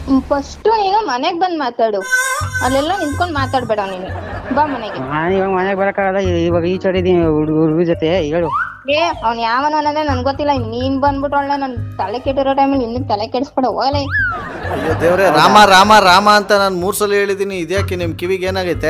First ನೀನು ಮನೆಗ್ ಬಂದ್ ಮಾತಾಡು ಅಲ್ಲೆಲ್ಲ ನಿಂತ್ಕೊಂಡ್ ಮಾತಾಡ್ಬೇಡ ನೀನು ಬಾ ಮನೆಗೆ ನಾನು ಇವಾಗ ಮನೆಗೆ ಬರಕ್ಕಾಗಲ್ಲ ಇ- ಇವಾಗ ಈ ಚಡಿ ಇದೀನಿ ಹುಡುಗರ ಜೊತೆ ಹೇಳು ಏ ಅವ್ನ್ ಯಾವನು ಅನ್ನೋದೇ ನನ್ ಗೊತ್ತಿಲ್ಲ ನೀನ್ ಬಂದ್ಬಿಟ್ಟು ಒಳ್ಳೆ ನನ್ ತಲೆ ಕೆಟ್ಟಿರೋ ಟೈಮಲ್ಲಿ ಇನ್ನು ತಲೆ ಕೆಡಿಸ್ಬೇಡ ಹೋಗಲೇ ಅಯ್ಯೋ ದೇವ್ರೆ ರಾಮ ರಾಮ ರಾಮ ಅಂತ ನಾನು ಮೂರು ಸಲ ಹೇಳಿದ್ದೀನಿ ಇದ್ಯಾಕೆ ನಿಮ್ಮ ಕಿವಿಗೆ ಏನಾಗೈತೆ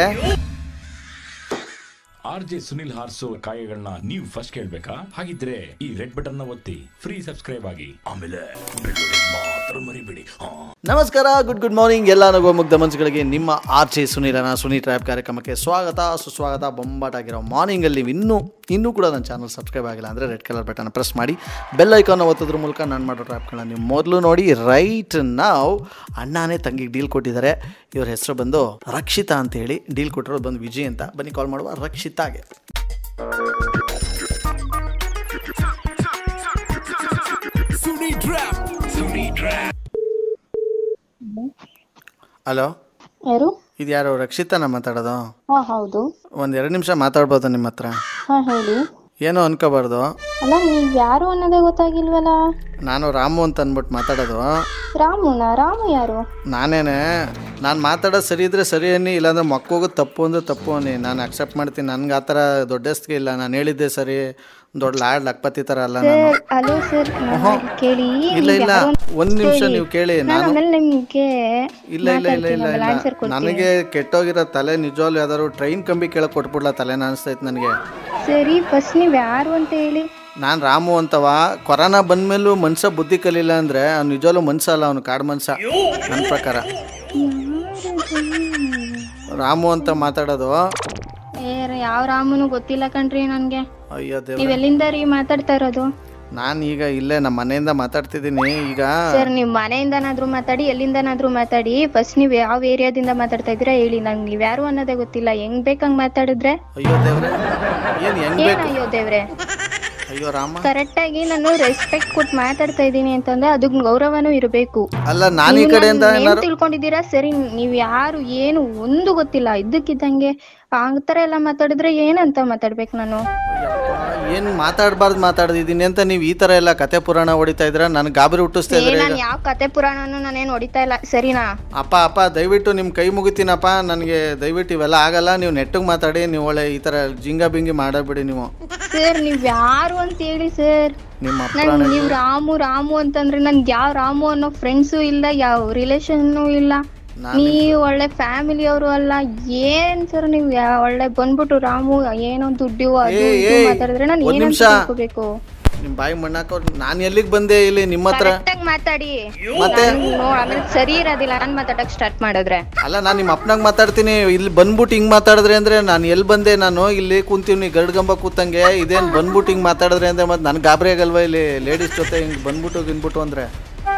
ಆರ್ ಜೆ ಸುನಿಲ್ ಹಾರ್ಸೋ ಕಾಯಗಳನ್ನ ನೀವು ಫಸ್ಟ್ ಕೇಳ್ಬೇಕಾ ಹಾಗಿದ್ರೆ ಈ ರೆಡ್ ಬಟನ್ ನ ಒತ್ತಿ ಫ್ರೀ ಸಬ್ಸ್ಕ್ರೈಬ್ ಆಗಿ ಆಮೇಲೆ ಬೆಳ್ಳುಳ್ಳಿ ಮಾತ್ರ ಮರಿಬೇಡಿ ಹಾ ನಮಸ್ಕಾರ ಗುಡ್ ಗುಡ್ ಮಾರ್ನಿಂಗ್ ಎಲ್ಲ ನಗೋ ಮುಗ್ಧ ಮನಸ್ಸುಗಳಿಗೆ ನಿಮ್ಮ ಆರ್ ಜೆ ಸುನೀಲನ ಸುನಿ ಟ್ರ್ಯಾಪ್ ಕಾರ್ಯಕ್ರಮಕ್ಕೆ ಸ್ವಾಗತ ಸುಸ್ವಾಗತ ಬೊಂಬಾಟಾಗಿರೋ ಮಾರ್ನಿಂಗಲ್ಲಿ ನೀವು ಇನ್ನೂ ಇನ್ನೂ ಕೂಡ ನನ್ನ ಚಾನಲ್ ಸಬ್ಸ್ಕ್ರೈಬ್ ಆಗಿಲ್ಲ ಅಂದರೆ ರೆಡ್ ಕಲರ್ ಬಟನ್ ಪ್ರೆಸ್ ಮಾಡಿ ಬೆಲ್ ಐಕಾನ್ ಒತ್ತೋದ್ರ ಮೂಲಕ ನಾನು ಮಾಡೋ ಟ್ರ್ಯಾಪ್ಗಳನ್ನ ನೀವು ಮೊದಲು ನೋಡಿ ರೈಟ್ ನಾವು ಅಣ್ಣನೇ ತಂಗಿಗೆ ಡೀಲ್ ಕೊಟ್ಟಿದ್ದಾರೆ ಇವ್ರ ಹೆಸರು ಬಂದು ರಕ್ಷಿತಾ ಅಂತ ಹೇಳಿ ಡೀಲ್ ಕೊಟ್ಟಿರೋದು ಬಂದು ವಿಜಯ್ ಅಂತ ಬನ್ನಿ ಕಾಲ್ ಮಾಡುವ ರಕ್ಷಿತಾಗೆ ಹಲೋ ಯಾರು ಇದು ಯಾರು ರಕ್ಷಿತಾನ ಮಾತಾಡೋದು ಹಾ ಹೌದು ಒಂದು ಎರಡು ನಿಮಿಷ ಮಾತಾಡ್ಬೋದು ನಿಮ್ಮ ಹತ್ರ ಹಾ ಹೇಳಿ ಏನೋ ಅನ್ಕೋಬಾರ್ದು ಅಲ್ಲ ನೀವ್ ಯಾರು ಅನ್ನೋದೇ ಗೊತ್ತಾಗಿಲ್ವಲ್ಲ ನಾನು ರಾಮು ಅಂತ ಅಂದ್ಬಿಟ್ಟು ಮಾತಾಡೋದು ರಾಮುನ ರಾಮು ಯಾರು ನಾನೇನೆ ನಾನು ಮಾತಾಡೋದು ಸರಿ ಇದ್ರೆ ಸರಿ ಅನ್ನಿ ಇಲ್ಲಾಂದ್ರೆ ಮಕ್ಕೋಗೋದು ತಪ್ಪು ಅಂದ್ರೆ ತಪ್ಪು ಅನ್ನಿ ನಾನು ಅಕ್ಸೆಪ್ಟ್ ಮಾಡ್ತೀನಿ ನನ್ಗೆ ಆ ಥರ ದೊಡ್ಡಸ್ಗೆ ಇಲ್ಲ ನಾನು ಹೇಳಿದ್ದೆ ಸರಿ ದೊಡ್ಡ ಲಾಡ್ ಲಕ್ಪತಿ ಥರ ಅಲ್ಲ ನಾನು ಸರ್ ಹಲೋ ಸರ್ ಕೇಳಿ ಇಲ್ಲ ನೀವ್ ಇಲ್ಲ ಯಾರು ಅಂತ ಒಂದು ನಿಮಿಷ ಹೇಳಿ. ನೀವು ಕೇಳಿ ನಾನು ನಾನು ಆಮೇಲೆ ನಿಮ್ಗೆ ಇಲ್ಲ ಇಲ್ಲ ಇಲ್ಲ ಇಲ್ಲ ಇಲ್ಲ ಆನ್ಸರ್ ಕೊಡ್ತೀನಿ ನನಗೆ ಕೆಟ್ಟೋಗಿರೋ ತಲೆ ನಿಜವಾಗ್ಲೂ ಯಾವ್ದಾದ್ರು ಟ್ರೈನ್ ಕಂಬಿ ಕೆಳಗೆ ಕೊಟ್ಬಿಡ್ಲ ತಲೆ ಅನಿಸ್ತೈತೆ ನನಗೆ ಸರಿ ಫಸ್ಟ್ ನೀವ್ ಯಾರು ಅಂತ ಹೇಳಿ ನಾನು ರಾಮು ಅಂತವ ಕೊರೋನಾ ಬಂದ್ಮೇಲೂ ಮನ್ಸ ಬುದ್ಧಿ ಕಲಿಲ್ಲ ಅಂದ್ರೆ ಅವ್ನು ನಿಜವಾಗ್ಲೂ ಮನ್ಸ ಅಲ್ಲ ಅವನು ಕಾಡು ಮನ್ಸ ನನ್ನ ಪ್ರಕಾರ ರಾಮು ಅಂತ ಮಾತಾಡೋದು ಏ ಯಾವ ರಾಮನು ಗೊತ್ತಿಲ್ಲ ಕಣ್ರಿ ನನ್ಗೆ ಅಯ್ಯೋ ದೇವ್ರ ನೀವ್ ಎಲ್ಲಿಂದ ರೀ ಮಾತಾಡ್ತಾ ಇರೋದು ನಾನು ಈಗ ಇಲ್ಲೇ ನಮ್ಮ ಮನೆಯಿಂದ ಮಾತಾಡ್ತಿದ್ದೀನಿ ಈಗ ಸರ್ ನೀವ್ ಮನೆಯಿಂದನಾದ್ರೂ ಮಾತಾಡಿ ಎಲ್ಲಿಂದನಾದ್ರೂ ಮಾತಾಡಿ ಫಸ್ಟ್ ನೀವ್ ಯಾವ ಏರಿಯಾದಿಂದ ಮಾತಾಡ್ತಾ ಇದ್ದೀರಾ ಹೇಳಿ ನಂಗೆ ನೀವ್ ಯಾರು ಅನ್ನೋದೇ ಗೊತ್ತಿಲ್ಲ ಹೆಂಗ್ ಬೇಕಂಗ್ ಮಾತಾಡಿದ್ರೆ ಅಯ್ಯೋ ದೇವ್ರೆ ಏನು ಹೆಂಗ್ ಏನ್ ಬೇಕು ಅಯ್ಯೋ ದೇವ್ರೆ ಅಯ್ಯೋ ರಾಮ ಕರೆಕ್ಟ್ ಆಗಿ ನಾನು ರೆಸ್ಪೆಕ್ಟ್ ಕೊಟ್ಟು ಮಾತಾಡ್ತಾ ಇದ್ದೀನಿ ಅಂತಂದ್ರೆ ಅದಕ್ ಗೌರವನೂ ಇರಬೇಕು ಅಲ್ಲ ನಾನು ಈ ನೀವು ಕಡೆಯಿಂದ ನನ್ ನೇಮ್ ಏನಾರು ತಿಳ್ಕೊಂಡಿದ್ದೀರಾ ಸರಿ ನೀವ್ ಯಾರು ಏನು ಒಂದು ಗೊತ್ತಿಲ್ಲ ಇದ್ದಕ್ಕಿದ್ದಂಗೆ ಆ ತರ ಎಲ್ಲ ಮಾತಾಡಿದ್ರೆ ಏನಂತ ಮಾತಾಡ್ಬೇಕು ನಾನು ಏನು ಮಾತಾಡಬಾರ್ದು ಮಾತಾಡ್ದಿದ್ದೀನಿ ಅಂತ ನೀವು ಈ ಥರ ಎಲ್ಲ ಕತೆ ಪುರಾಣ ಹೊಡಿತಾ ಇದ್ರ ನನಗೆ ಗಾಬರಿ ಹುಟ್ಟಿಸ್ತಾ ಏ ಇದ್ರೆ ನಾನ್ ಯಾವ ಕತೆ ಪುರಾಣನು ನಾನೇನ್ ಹೊಡಿತಾ ಇಲ್ಲ ಸರಿನಾ ಅಪ್ಪ ಅಪ್ಪ ದಯವಿಟ್ಟು ನಿಮ್ಮ ಕೈ ಮುಗಿತೀನಪ್ಪ ನನಗೆ ದಯವಿಟ್ಟು ಇವೆಲ್ಲ ಆಗಲ್ಲ ನೀವು ನೆಟ್ಟಿಗೆ ಮಾತಾಡಿ ನೀವು ಒಳ್ಳೆ ಈ ಥರ ಜಿಂಗ ಬಿಂಗಿ ಮಾಡಬೇಡಿ ನೀವು ಸರ್ ನೀವ್ ಯಾರು ಅಂತ ಹೇಳಿ ಸರ್ ನಿಮ್ಮ ನನ್ ನೀವ್ ರಾಮು ರಾಮು ಅಂತಂದ್ರೆ ನನ್ಗೆ ಯಾವ ರಾಮು ಅನ್ನೋ ಫ್ರೆಂಡ್ಸು ಇಲ್ಲ ಯಾವ ರಿಲೇಷನ್ನು ಇಲ್ಲ ನೀವ್ ಒಳ್ಳೆ ಫ್ಯಾಮಿಲಿ ಅವರು ಅಲ್ಲ ಏನ್ ಸರ್ ನೀವ್ ಯಾ- ಒಳ್ಳೆ ಬಂದ್ಬಿಟ್ಟು ರಾಮು ಏನೋ ದುಡ್ಡು ಅದು ಏ, ಇದು ಏ, ಮಾತಾಡಿದ್ರೆ ನಾನು ಒಂದ್ ಏನಂತ ನಿಮಿಷ. ತಿಳ್ಕೊಬೇಕು ನಿಮ್ಮ ಬಾಯಿ ಮಣ್ಣಾಕೋ ನಾನು ಎಲ್ಲಿಗೆ ಬಂದೆ ಇಲ್ಲಿ ನಿಮ್ಮ ಹತ್ರ ಕರೆಕ್ಟಾಗಿ ಮಾತಾಡಿ ಮತ್ತೆ? ನಾನ್ ನೋ- ಆಮೇಲೆ ಸರಿ ಇರೋದಿಲ್ಲ ನಾನ್ ಮಾತಾಡಕ್ ಸ್ಟಾರ್ಟ್ ಮಾಡಿದ್ರೆ ಅಲ್ಲ ನಾನು ನಿಮ್ಮ ಅಪ್ಪನಾಗ ಮಾತಾಡ್ತೀನಿ ಇಲ್ಲಿ ಬಂದ್ಬಿಟ್ಟು ಹಿಂಗೆ ಮಾತಾಡಿದ್ರೆ ಅಂದರೆ ನಾನು ಎಲ್ಲಿ ಬಂದೆ ನಾನು ಇಲ್ಲಿ ಕುಂತೀವಿ ಗರ್ಡ್ಗಂಬ ಕೂತಂಗೆ ಇದೇನು ಬಂದ್ಬಿಟ್ಟು ಹಿಂಗೆ ಮಾತಾಡಿದ್ರೆ ಅಂದರೆ ಮತ್ತೆ ನನಗೆ ಗಾಬರಿ ಆಗಲ್ವಾ ಇಲ್ಲಿ ಲೇಡೀಸ್ ಜೊತೆ ಹಿಂಗೆ ಬಂದ್ಬಿಟ್ಟು ಗಿನ್ಬಿಟ್ಟು ಅಂದರೆ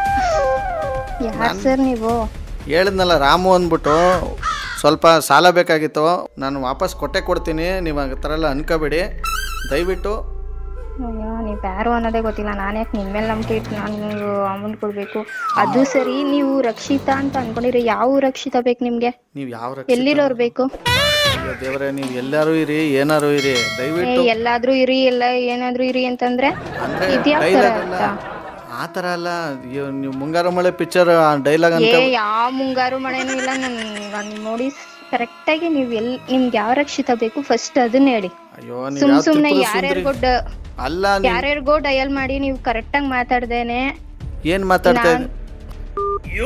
ಯಾರ್ ಸರ್ ನೀವು ಹೇಳಿದ್ನಲ್ಲ ರಾಮು ಅಂದ್ಬಿಟ್ಟು ಸ್ವಲ್ಪ ಸಾಲ ಬೇಕಾಗಿತ್ತು ನಾನು ವಾಪಸ್ ಕೊಟ್ಟೆ ಕೊಡ್ತೀನಿ ನೀವು ಆ ಥರ ಎಲ್ಲ ಅನ್ಕೋಬೇಡಿ ದಯವಿಟ್ಟು ಅಯ್ಯೋ ನೀವ್ ಯಾರು ಅನ್ನೋದೇ ಗೊತ್ತಿಲ್ಲ ನಾನು ಯಾಕೆ ನಿಮ್ ಮೇಲೆ ನಂಬಿಕೆ ಇಟ್ಟು ನಾನು ಅಮೌಂಟ್ ಕೊಡ್ಬೇಕು ಅದು ಸರಿ ನೀವು ರಕ್ಷಿತಾ ಅಂತ ಅನ್ಕೊಂಡಿರಿ ಯಾವ ರಕ್ಷಿತಾ ಬೇಕು ನಿಮ್ಗೆ ನೀವು ಯಾವ ಎಲ್ಲಿರೋರ್ ಬೇಕು ಅಯ್ಯೋ ದೇವರೇ ನೀವು ಎಲ್ಲಾರು ಇರಿ ಏನಾರು ಇರಿ ಏ, ದಯವಿಟ್ಟು ಎಲ್ಲಾದ್ರೂ ಇರಿ ಎಲ್ಲ ಏನಾದ್ರೂ ಇರಿ ಅಂತಂದ್ರೆ ಅಂದರೆ ಇದ್ಯಾವ್ ತರ ಡೈಲಾಗ್ ಅಲ್ಲ ಅರ್ಥ? ಆ ಥರ ಅಲ್ಲ ಅಯ್ಯೋ, ನೀವು ಮುಂಗಾರು ಮಳೆ ಪಿಕ್ಚರ್ ಡೈಲಾಗ್ ಏ ಅನ್ಕೊ ಯಾವ ಮುಂಗಾರು ಮಳೆನೂ ಇಲ್ಲ ನನ್ ನಾನು ನೋಡಿ ಕರೆಕ್ಟ್ ಆಗಿ ನೀವ್ ಎಲ್ ನಿಮ್ಗೆ ಯಾವ ರಕ್ಷಿತ ಬೇಕು ಫಸ್ಟ್ ಅದನ್ನ ಹೇಳಿ ಅಯ್ಯೋ ನೀವು ಸುಮ್ ಯಾವ ಸುಮ್ನೆ ತ್ರಿಪುರ ಯಾರ್ಯಾರಿಗೋ ಸುಂದರಿ ಅಲ್ಲ ನೀವು ಯಾರ್ಯಾರಿಗೋ ಡಯಲ್ ಮಾಡಿ ನೀವು ಕರೆಕ್ಟ್ ಆಗಿ ಮಾತಾಡ್ದೇನೆ ಏನು ಮಾತಾಡ್ತಾ ನಾನ್- ಇದ್ದೆ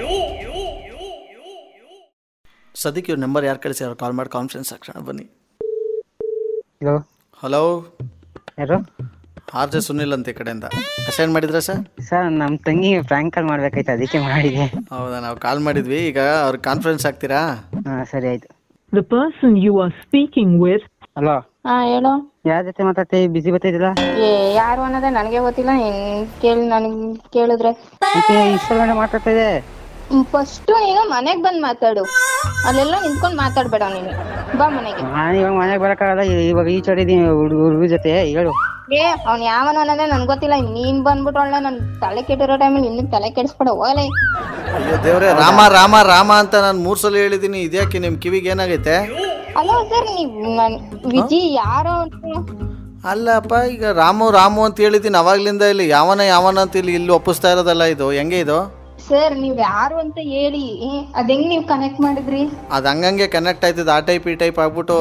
ಸದ್ಯಕ್ಕೆ ಇವ್ರ ನಂಬರ್ ಯಾರು ಕಳಿಸಿ ಅವ್ರು ಕಾಲ್ ಮಾಡಿ ಕಾನ್ಫರೆನ್ಸ್ ಹಾಕೋಣ ಬನ್ನಿ ಹಲೋ ಹಲೋ ಯಾರು ಆರ್ ಜೆ ಸುನಿಲ್ ಅಂತ ಈ ಕಡೆಯಿಂದ ಅಸೈನ್ ಮಾಡಿದ್ರಾ ಸರ್ ಸರ್ ನಮ್ಮ ತಂಗಿ ಫ್ರ್ಯಾಂಕ್ ಕಾಲ್ ಮಾಡ್ಬೇಕಾಯ್ತು ಅದಕ್ಕೆ ಮಾಡಿದೆ ಹೌದಾ ನಾವು ಕಾಲ್ ಮಾಡಿದ್ವಿ ಈಗ ಅವ್ರ ಕಾನ್ಫರೆನ್ಸ್ ಆಗ್ತೀರಾ ಹಾ ಸರಿ ಆಯ್ತು The person you are speaking with hello ಹಾ ಹೇಳು ಯಾರ ಜೊತೆ ಮಾತಾಡ್ತಿ ಬಿಸಿ ಬರ್ತಿದ್ದಿಲ್ಲ ಏ ಯಾರು ಅನ್ನೋದೇ ನನಗೆ ಗೊತ್ತಿಲ್ಲ ನೀನ್ ಕೇಳಿ ನನಗ್ ಕೇಳಿದ್ರೆ ಮತ್ತೆ ಇಷ್ಟು ಗಂಟೆ ಮಾತಾಡ್ತಾ ಇದೆ ಫಸ್ಟ್ ನೀನು ಮನೆಗ್ ಬಂದ್ ಮಾತಾಡು ಅಲ್ಲೆಲ್ಲ ನಿಂತ್ಕೊಂಡ್ ಮಾತಾಡ್ಬೇಡ ನೀನು ಬಾ ಮನೆಗೆ ನಾನು ಇವಾಗ ಮನೆಗೆ ಬರಕ್ಕಾಗಲ್ಲ ಇ- ಇವಾಗ ಈ ಚಡಿ ಇದೀನಿ ಹುಡುಗರ ಜೊತೆ ಹೇಳು ಏ ಅವ್ನ್ ಯಾವನು ಅನ್ನೋದೇ ನನ್ ಗೊತ್ತಿಲ್ಲ ನೀನ್ ಬಂದ್ಬಿಟ್ಟು ಒಳ್ಳೆ ನನ್ ತಲೆ ಕೆಟ್ಟಿರೋ ಟೈಮಲ್ಲಿ ಇನ್ನು ತಲೆ ಕೆಡಿಸ್ಬೇಡ ಹೋಗಲೇ ಅಯ್ಯೋ ದೇವ್ರೆ ರಾಮ ರಾಮ ರಾಮ ಅಂತ ನಾನು ಮೂರು ಸಲ ಹೇಳಿದ್ದೀನಿ ಇದ್ಯಾಕೆ ನಿಮ್ಮ ಕಿವಿಗೆ ಏನಾಗೈತೆ ಅಲೋ ಸರ್ ನೀವ್ ನನ್ ವಿಜಿ ಯಾರೋ ಅಲ್ಲಪ್ಪ ಈಗ ರಾಮು ರಾಮು ಅಂತ ಹೇಳಿದ್ದೀನಿ ಅವಾಗ್ಲಿಂದ ಇಲ್ಲಿ ಯಾವನ ಯಾವನ ಅಂತ ಇಲ್ಲಿ ಇಲ್ಲಿ ಒಪ್ಪಿಸ್ತಾ ಇರೋದಲ್ಲ ಇದು ಹೆಂಗೆ ಇದು ಸರ್ ನೀವ್ ಯಾರು ಅಂತ ಹೇಳಿ ಅದ್ ಹೆಂಗ್ ನೀವ್ ಕನೆಕ್ಟ್ ಮಾಡಿದ್ರಿ ಅದು ಹಂಗಂಗೆ ಕನೆಕ್ಟ್ ಆಯ್ತದ ಆ ಟೈಪ್ ಈ ಟೈಪ್ ಆಗ್ಬಿಟ್ಟು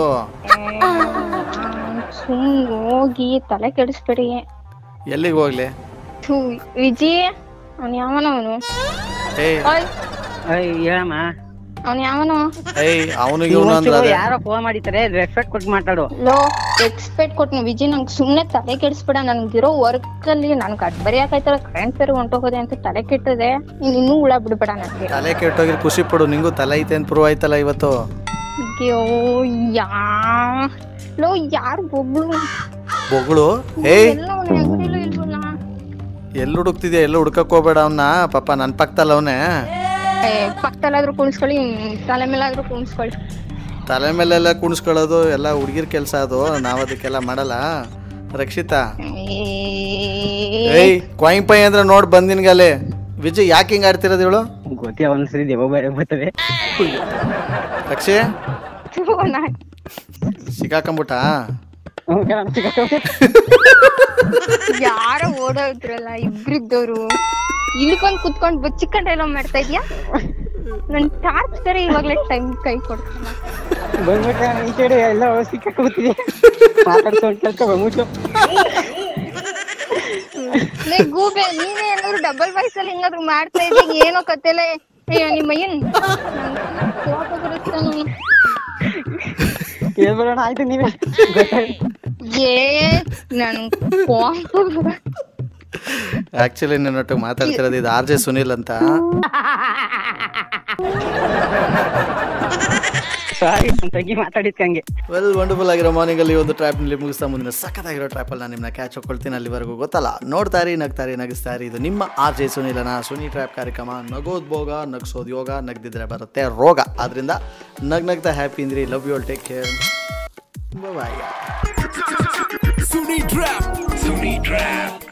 ಸುಮ್ ಹೋಗಿ ತಲೆ ಕೆಡಿಸ್ಬೇಡಿ ಎಲ್ಲಿಗೆ ಹೋಗ್ಲಿ ಥು, ವಿಜಯ್ ಅವ್ನ್ ಯಾವನವನು ಏಯ್ ಓಯ್ ಏಯ್ ಹೇಳಮ್ಮ ಅವ್ನ್ ಯಾವನು ಏಯ್ ಅವನಿಗೆ ಇವನು ಅಂದ್ರೆ ಅದೇ ಯಾರೋ ಫೋನ್ ಮಾಡಿದ್ದಾರೆ ರೆಸ್ಪೆಕ್ಟ್ ಕೊಟ್ಟು ಮಾತಾಡು ಲೋ ಎಕ್ಸ್ಪೆಕ್ಟ್ ಕೊಟ್ನು ವಿಜಯ್ ನಂಗೆ ಸುಮ್ನೆ ತಲೆ ಕೆಡಿಸ್ಬೇಡ ನನ್ಗಿರೋ ವರ್ಕ್ ಅಲ್ಲಿ ನನ್ಗೆ ಅದ್ ಬರೆಯಕ್ಕಾಯ್ತಲ್ಲ ಕರೆಂಟ್ ಬೇರೆ ಹೊಂಟೋಗೋದೆ ಅಂತ ತಲೆ ಕೆಟ್ಟದೆ ನೀನ್ ಇನ್ನೂ ಹುಳ ಬಿಡ್ಬೇಡ ನನಗೆ ತಲೆ ಕೆಟ್ಟೋಗಿ ಖುಷಿ ಪಡು ನಿಂಗೂ ತಲೆ ಐತೆ ಅಂತ ಪ್ರೂವ್ ಆಯ್ತಲ್ಲ ಇವತ್ತು ಅಯ್ಯೋ ಯಾ ಲೋ ಯಾರು ಬೊಬ್ಳು ಬೊಗಳು ಏಯ್ ಎಲ್ಲ ಅವ್ನ ಹೆಗ್ರಲ್ಲೂ ಇಲ್ವಲ್ಲ ಎಲ್ಲಿ ಹುಡುಕ್ತಿದ್ಯಾ ಎಲ್ಲ ಹುಡ್ಕಕ್ ಹೋಗ್ಬೇಡ ಅವನ್ನ ಪಾಪ ನನ್ನ ಪಕ್ಕದಲ್ಲಿ ಅವನೇ ಏ ಪಕ್ಕದಲ್ಲಾದ್ರೂ ಕುಣಿಸ್ಕೊಳ್ಳಿ ಹ್ಮ್, ತಲೆ ಮೇಲಾದ್ರೂ ಕುಣಿಸ್ಕೊಳ್ಳಿ ತಲೆ ಮೇಲೆಲ್ಲ ಕುಣಿಸ್ಕೊಳ್ಳೋದು ಎಲ್ಲ ಹುಡುಗಿರ್ ಕೆಲಸ ಅದು ನಾವು ಅದಕ್ಕೆಲ್ಲ ಮಾಡಲ್ಲ ರಕ್ಷಿತಾ ಏಯ್ ಕ್ವಾಯ್ ಪೈ ಅಂದ್ರೆ ನೋಡ್ ಬಂದಿನ್ಗಲೆ ವಿಜಯ್ ಯಾಕೆ ಹಿಂಗ್ ಆಡ್ತಿರೋದು ಹೇಳು ಗೊತ್ತಿಲ್ಲ ಒಂದ್ಸರಿ ದೆವ್ವ ಬೇರೆ ಬರ್ತವೆ ರಕ್ಷೆ ಸಿಕ್ಕಾಕೊಂಬಿಟ್ಟ ಯಾರೋ ಓಡೋದ್ರಲ್ಲ ಇಬ್ರಿದ್ದವ್ರು ಇಲ್ಲಿ ಬಂದ್ ಕುತ್ಕೊಂಡ್ ಬಚ್ಚಿಕೊಂಡ್ ಎಲ್ಲ ಮಾಡ್ತಾ ಇದ್ಯಾ ನನ್ ಟಾರ್ಚ್ ತರ ಇವಾಗ್ಲೇ ಟೈಮ್ ಕೈ ಕೊಡ್ತಾನ ಬಂದ್ಬಿಟ್ರೆ ಈ ಕಡೆ ಎಲ್ಲ ಸಿಕ್ಕಾಕೋತಿದೆ ಮಾತಾಡ್ಕೊಂಡು ಕೇಳ್ಕೊ ಬಂದ್ಬಿಟ್ಟು ಲೇ ಗೂಬೆ ನೀನೇ ಏನಾದ್ರು ಡಬಲ್ ವಾಯ್ಸ್ ಅಲ್ಲಿ ಹೆಂಗಾದ್ರು ಮಾಡ್ತಾ ಇದ್ದಿ ಏನೋ ಕತೆಲೆ ಅಯ್ಯೋ ನಿಮ್ಮ ಅಯ್ಯನ್ ಕೋಪ ಬರುತ್ತೆ ನಾನು. ಹೇಳ್ಬಿಡೋಣ ಆಯ್ತು ನೀವೇ ಗೊತ್ತಾಯ್ತು ಏ ನನ್ ಕೋಪ ಬರ- ಆಕ್ಚುಲಿ ನನ್ನೊಟ್ಟಿಗೆ ಮಾತಾಡ್ತಿರೋದು ಇದು ಆರ್ ಜೆ ಸುನಿಲ್ ಅಂತ ಸಾರಿ ತಂಗಿ ಮಾತಾಡಿದ್ಕಂಗೆ ವೆಲ್ ವಂಡರ್ಫುಲ್ ಆಗಿರೋ ಮಾರ್ನಿಂಗ್ ಅಲ್ಲಿ ಒಂದು ಟ್ರ್ಯಾಪ್ ನಲ್ಲಿ ಮುಗಿಸ್ತಾ ಮುಂದಿನ ಸಖತ್ತಾಗಿರೋ ಟ್ರ್ಯಾಪ್ ಅಲ್ಲಿ ನಾನು ನಿಮ್ಮನ್ನ ಕ್ಯಾಚ್ ಹಾಕೊಳ್ತೀನಿ ಅಲ್ಲಿವರೆಗೂ ಗೊತ್ತಲ್ಲ ನೋಡ್ತಾರಿ ನಗ್ತಾರಿ ನಗಿಸ್ತಾರಿ ಇದು ನಿಮ್ಮ ಆರ್ ಜೆ ಸುನಿಲನ ಸುನಿ ಟ್ರ್ಯಾಪ್ ಕಾರ್ಯಕ್ರಮ ನಗೋದ್ ಭೋಗ ನಗ್ಸೋದ್ ಯೋಗ ನಗ್ದಿದ್ರೆ ಬರುತ್ತೆ ರೋಗ ಆದ್ರಿಂದ ನಗ್ ನಗ್ತಾ ಹ್ಯಾಪಿ ಇಂದ್ರಿ love you all take care bye Suni trap Suni trap